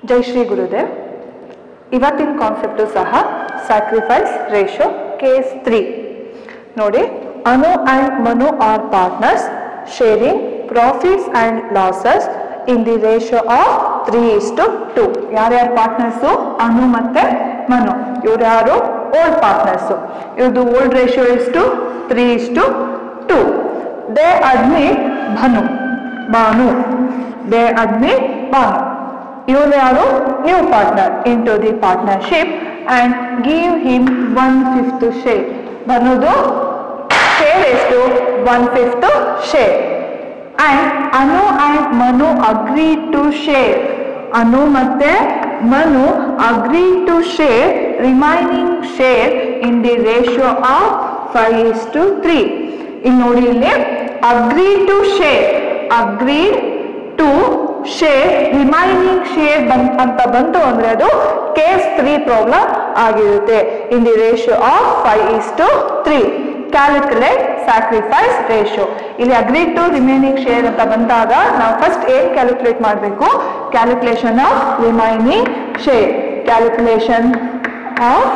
ಜೈ ಶ್ರೀ ಗುರುದೇವ್ ಇವತ್ತಿನ ಕಾನ್ಸೆಪ್ಟು ಸಹ sacrifice ratio case three ನೋಡಿ ಅನು and Manu R partners sharing profits and losses in the ratio of three is to to ಯಾರ್ಯಾರ partners ಅನು ಮತ್ತೆ ಮನು ಇವ್ರು ಯಾರು ಓಲ್ಡ್ ಪಾರ್ಟ್ನರ್ಸು ಇವ್ರದ್ದು ಓಲ್ಡ್ ರೇಷಿಯೋ ಇಷ್ಟು three is to to they admit ಭನು Banu they admit Banu ಇವರು ಯಾರು new partner in to the partnership and give him one fifth share ಬನ್ನೋದು share ಎಷ್ಟು one fifth share and Anu and Manu agree to share Anu ಮತ್ತೆ Manu agree to share remaining share in the ratio of five is to three ಇಲ್ಲಿ ನೋಡಿ ಇಲ್ಲಿ agree to share agree to share remaining share ಬಂದ್ ಅಂತ ಬಂತು ಅಂದ್ರೆ ಅದು ಕೇಸ್ ತ್ರೀ ಪ್ರಾಬ್ಲಮ್ ಆಗಿರುತ್ತೆ in the ratio of five is to three calculate sacrifice ratio ಇಲ್ಲಿ ಅಗ್ರಿ ಟು ರಿಮೈನಿಂಗ್ ಶೇರ್ ಅಂತ ಬಂದಾಗ ನಾವು ಫಸ್ಟ್ ಏನ್ ಕ್ಯಾಲ್ಕುಲೇಟ್ ಮಾಡಬೇಕು calculation of remaining share calculation of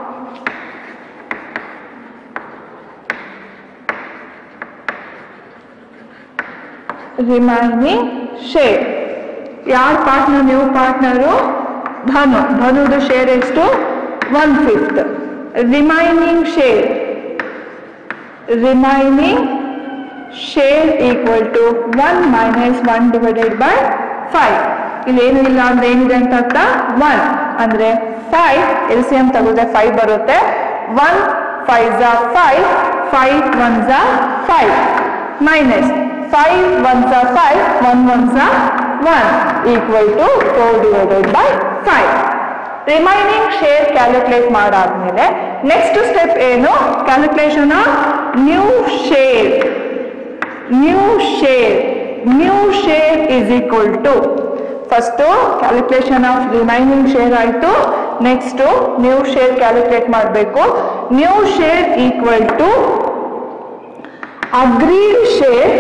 remaining share ಯಾರ ಪಾರ್ಟ್ನರ್ ನೀವು ಪಾರ್ಟ್ನರು ಧನು ಧನುದು ಶೇರ್ ಎಷ್ಟು one fifth remaining share remaining share equal to one minus one divided by five ಇಲ್ಲಿ ಏನು ಇಲ್ಲ ಅಂದ್ರೆ ಏನಿದೆ ಅಂತ ಅರ್ಥ ಒನ್ ಅಂದ್ರೆ ಫೈವ್ ಎಲ್ ಸಿ ಎಂ ತಗೋದ್ರೆ ಫೈವ್ ಬರುತ್ತೆ ಒನ್ ಫೈವ್ ಝಾ ಫೈವ್ ಫೈವ್ ಒನ್ ಝಾ ಫೈವ್ ಮೈನಸ್ ಫೈವ್ ಒನ್ ಝಾ ಫೈವ್ ಒನ್ ಒನ್ ಝಾ one equal to four divided by five remaining share calculate ಮಾಡಾದ್ಮೇಲೆ ನೆಕ್ಸ್ಟ್ ಸ್ಟೆಪ್ ಏನು calculation of new share new share new share is equal to first calculation of remaining share ಆಯಿತು next new share calculate ಮಾಡಬೇಕು new share equal to agreed share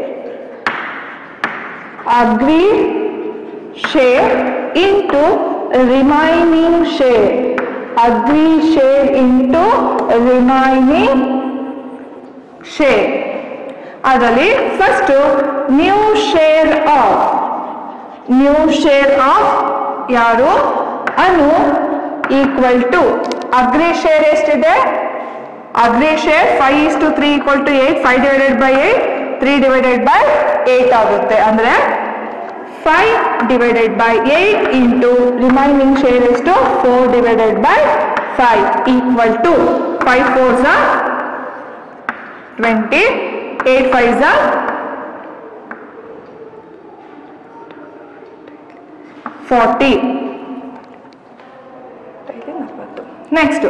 agreed share into remaining share agree share into remaining share ಅದರಲ್ಲಿ first new share of new share of ಯಾರು Anu equal to agree share ಎಷ್ಟಿದೆ agree share five is to three equal to eight five divided by eight three divided by eight ಆಗುತ್ತೆ ಅಂದ್ರೆ five divided by eight into remaining share ಎಷ್ಟು four divided by five equal to five four ಝಾ twenty eight five ಝಾ forty next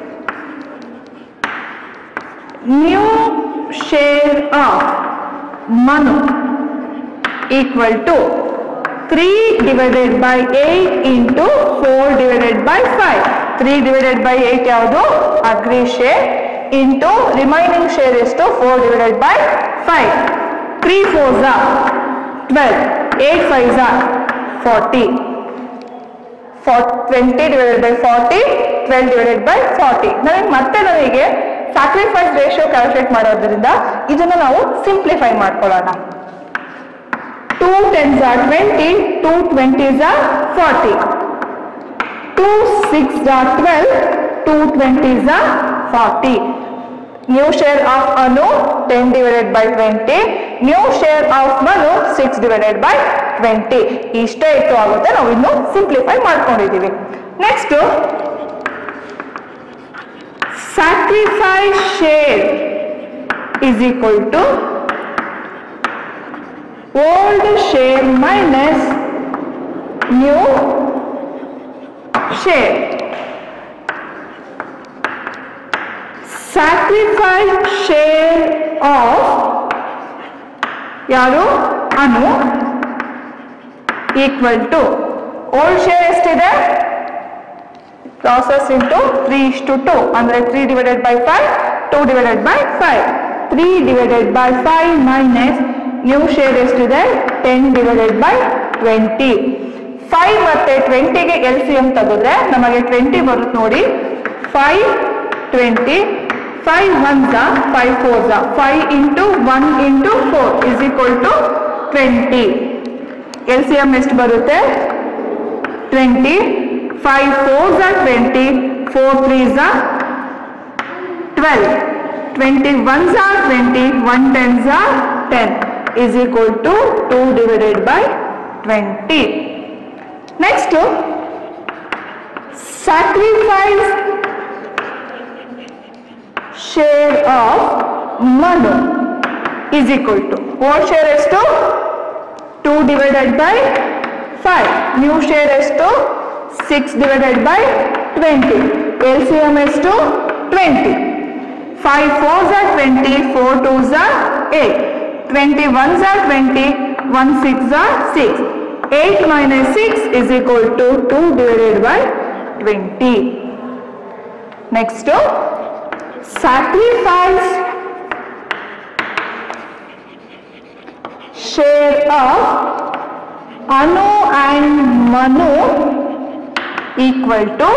new share of Manu equal to three divided by eight into four divided by five three divided by eight ಯಾವುದು agree share into remaining share ಎಷ್ಟು four divided by five three four ಝಾ twelve eight five ಝಾ forty twenty divided by forty twelve divided by forty ನನಗೆ ಮತ್ತೆ ನನಗೆ sacrifice ratio calculate ಮಾಡೋದ್ರಿಂದ ಇದನ್ನು ನಾವು ಸಿಂಪ್ಲಿಫೈ ಮಾಡ್ಕೊಳ್ಳೋಣ two tens are twenty two twenties are forty two six are twelve two twenties are forty new share of Anu ten divided by twenty new share of Manu six divided by twenty ಇಷ್ಟೇ ಇಟ್ಟು ಆಗುತ್ತೆ ನಾವು ಇನ್ನು simplify ಮಾಡ್ಕೊಂಡಿದ್ದೀವಿ next sacrifice share is equal to old share minus new share sacrifice share of ಯಾರು Anu equal to old share ಎಷ್ಟಿದೆ process into three ಇಷ್ಟು two ಅಂದ್ರೆ three divided by five two divided by five three divided by five minus new share ಎಷ್ಟಿದೆ ten divided by twenty five ಮತ್ತೆ ಟ್ವೆಂಟಿಗೆ L C M ತೆಗೆದ್ರೆ ನಮಗೆ twenty ಬರುತ್ತೆ ನೋಡಿ ಫೈವ್ ಟ್ವೆಂಟಿ ಫೈವ್ ಒನ್ ಝಾ ಫೈವ್ ಫೋರ್ ಝಾ five into one into four is equal to twenty L C M ಎಷ್ಟು ಬರುತ್ತೆ ಟ್ವೆಂಟಿ ಫೈವ್ ಫೋರ್ ಝಾ ಟ್ವೆಂಟಿ ಫೋರ್ ತ್ರೀ ಝಾ ಟ್ವೆಲ್ವ್ ಟ್ವೆಂಟಿ ಒನ್ ಝಾ ಟ್ವೆಂಟಿ ಒನ್ ಟೆನ್ ಝಾ ten is equal to two divided by twenty next sacrifice share of Manu is equal to old share ಎಷ್ಟು two divided by five new share ಎಷ್ಟು six divided by twenty L C M ಎಷ್ಟು twenty five four ಝಾ twenty four two ಝಾ eight twenty one ಝಾ twenty one six ಝಾ six eight minus six is equal to two divided by twenty next sacrifice share of Anu and Manu equal to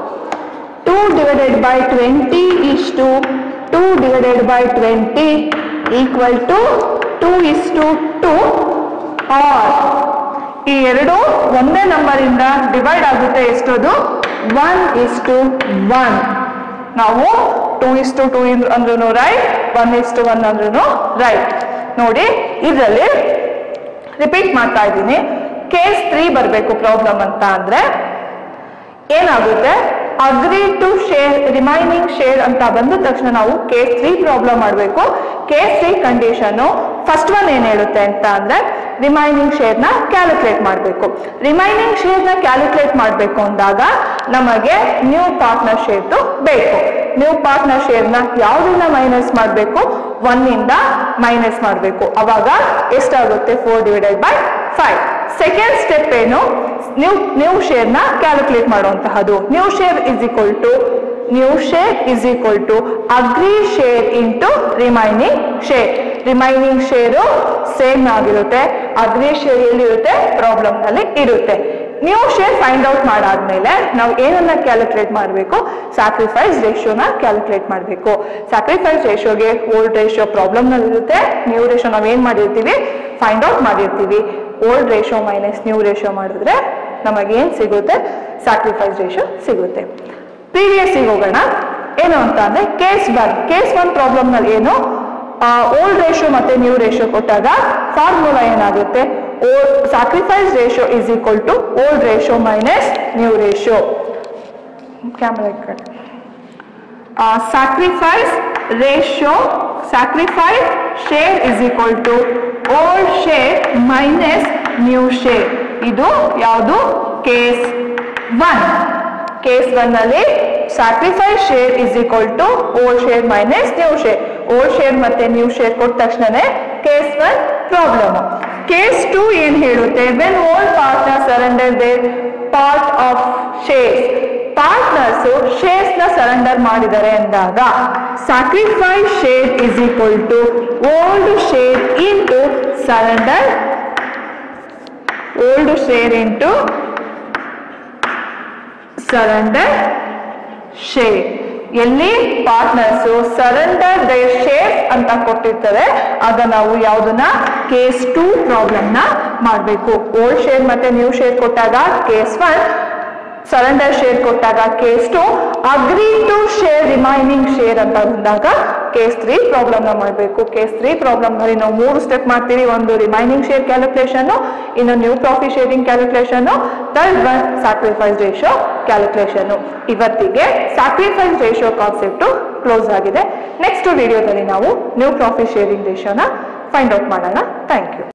2 divided by 20 is to 2 divided by 20 equal to 2 is to 2 or ಈ ಎರಡು ಒಂದೇ ನಂಬರಿಂದ divide ಆಗುತ್ತೆ ಎಷ್ಟದು one is to one ನಾವು two is to two ಅಂದ್ರೂ right one is to one ಅಂದ್ರೂ right ನೋಡಿ ಇದರಲ್ಲಿ ರಿಪೀಟ್ ಮಾಡ್ತಾ ಇದ್ದೀನಿ ಕೇಸ್ ತ್ರೀ ಬರಬೇಕು ಪ್ರಾಬ್ಲಮ್ ಅಂತ ಅಂದ್ರೆ ಏನಾಗುತ್ತೆ agree to share remaining share ಅಂತ ಬಂದ ತಕ್ಷಣ ನಾವು ಕೇಸ್ ತ್ರೀ ಪ್ರಾಬ್ಲಮ್ ಮಾಡಬೇಕು case three condition first one ಏನ್ ಹೇಳುತ್ತೆ ಅಂತ ಅಂದ್ರೆ ರಿಮೈನಿಂಗ್ ಶೇರ್ನ ಕ್ಯಾಲ್ಕುಲೇಟ್ ಮಾಡಬೇಕು ರಿಮೈನಿಂಗ್ ಶೇರ್ನ ಕ್ಯಾಲ್ಕುಲೇಟ್ ಮಾಡಬೇಕು ಅಂದಾಗ ನಮಗೆ ನ್ಯೂ ಪಾರ್ಟ್ನರ್ ಶೇರ್ದು ಬೇಕು ನ್ಯೂ ಪಾರ್ಟ್ನರ್ ಶೇರ್ನ ಯಾವ್ದನ್ನ ಮೈನಸ್ ಮಾಡಬೇಕು ಒನ್ನಿಂದ ಮೈನಸ್ ಮಾಡಬೇಕು ಅವಾಗ ಎಷ್ಟಾಗುತ್ತೆ four divided by five second step ಏನು ನ್ಯೂ ನ್ಯೂ ಶೇರ್ನ ಕ್ಯಾಲ್ಕುಲೇಟ್ ಮಾಡುವಂತಹದ್ದು new share is equal to new share is equal to agree share into remaining share remaining share same ಆಗಿರುತ್ತೆ agree share ಎಲ್ಲಿರುತ್ತೆ problem ನಲ್ಲಿ ಇರುತ್ತೆ ನ್ಯೂ ಶೇರ್ ಫೈಂಡ್ ಔಟ್ ಮಾಡಾದ್ಮೇಲೆ ನಾವು ಏನನ್ನ ಕ್ಯಾಲ್ಕುಲೇಟ್ ಮಾಡಬೇಕು ಸ್ಯಾಕ್ರಿಫೈಸ್ ರೇಷಿಯೋನ ಕ್ಯಾಲ್ಕುಲೇಟ್ ಮಾಡಬೇಕು ಸ್ಯಾಕ್ರಿಫೈಸ್ ರೇಷಿಯೋಗೆ ಓಲ್ಡ್ ರೇಷಿಯೋ ಪ್ರಾಬ್ಲಮ್ ನಲ್ಲಿ ಇರುತ್ತೆ ನ್ಯೂ ರೇಷಿಯೋ ನಾವು ಏನ್ ಮಾಡಿರ್ತೀವಿ ಫೈಂಡ್ ಔಟ್ ಮಾಡಿರ್ತೀವಿ old ratio minus new ratio ಮಾಡಿದ್ರೆ ನಮಗೇನ್ ಸಿಗುತ್ತೆ ಸ್ಯಾಕ್ರಿಫೈಸ್ ರೇಷಿಯೋ ಸಿಗುತ್ತೆ ಪ್ರೀವಿಯಸ್ ಹೋಗೋಣ ಏನು ಅಂತ ಅಂದ್ರೆ case one case one problem ನಲ್ಲಿ ಏನು ಓಲ್ಡ್ ರೇಷಿಯೋ ಮತ್ತೆ ನ್ಯೂ ರೇಷಿಯೋ ಕೊಟ್ಟಾಗ ಫಾರ್ಮುಲಾ ಏನಾಗುತ್ತೆ sacrifice ratio is equal to old ratio minus new ratio camera ಕಡೆ sacrifice ratio sacrifice share is equal to old share minus new share ಇದು ಯಾವುದು case one case one ಅಲ್ಲಿ sacrifice share is equal to old share minus new share old share ಮತ್ತೆ new share ಕೊಟ್ಟ ತಕ್ಷಣನೇ case one problem case two ಏನ್ ಹೇಳುತ್ತೆ when old partner surrender they part of shares partners shares ನ surrender ಮಾಡಿದ್ದಾರೆ ಅಂದಾಗ sacrifice share is equal to old share into surrender old share into surrender share ಎಲ್ಲಿ partners surrender the share ಅಂತ ಕೊಟ್ಟಿರ್ತಾರೆ ಆಗ ನಾವು ಯಾವ್ದನ್ನ ಕೇಸ್ ಟು ಪ್ರಾಬ್ಲಮ್ ನ ಮಾಡಬೇಕು ಓಲ್ಡ್ ಶೇರ್ ಮತ್ತೆ ನ್ಯೂ ಶೇರ್ ಕೊಟ್ಟಾಗ ಕೇಸ್ ಒನ್ ಸರೆಂಡರ್ ಶೇರ್ ಕೊಟ್ಟಾಗ case two agree to share remaining share ಅಂತ ಬಂದಾಗ ಕೇಸ್ ತ್ರೀ ಪ್ರಾಬ್ಲಮ್ ನ ಮಾಡಬೇಕು ಕೇಸ್ ತ್ರೀ ಪ್ರಾಬ್ಲಮ್ ನಲ್ಲಿ ನಾವು ಮೂರು ಸ್ಟೆಪ್ ಮಾಡ್ತೀವಿ ಒಂದು ರಿಮೈನಿಂಗ್ ಶೇರ್ ಕ್ಯಾಲ್ಕುಲೇಷನ್ ಇನ್ನು new profit sharing calculation third one sacrifice ratio calculation ಇವತ್ತಿಗೆ ಸ್ಯಾಕ್ರಿಫೈಸ್ ರೇಷಿಯೋ ಕಾನ್ಸೆಪ್ಟ್ ಕ್ಲೋಸ್ ಆಗಿದೆ ನೆಕ್ಸ್ಟ್ ವಿಡಿಯೋದಲ್ಲಿ ನಾವು ನ್ಯೂ ಪ್ರಾಫಿಟ್ ಶೇರಿಂಗ್ ರೇಷಿಯೋನ ಫೈಂಡ್ ಔಟ್ ಮಾಡೋಣ ಥ್ಯಾಂಕ್ ಯು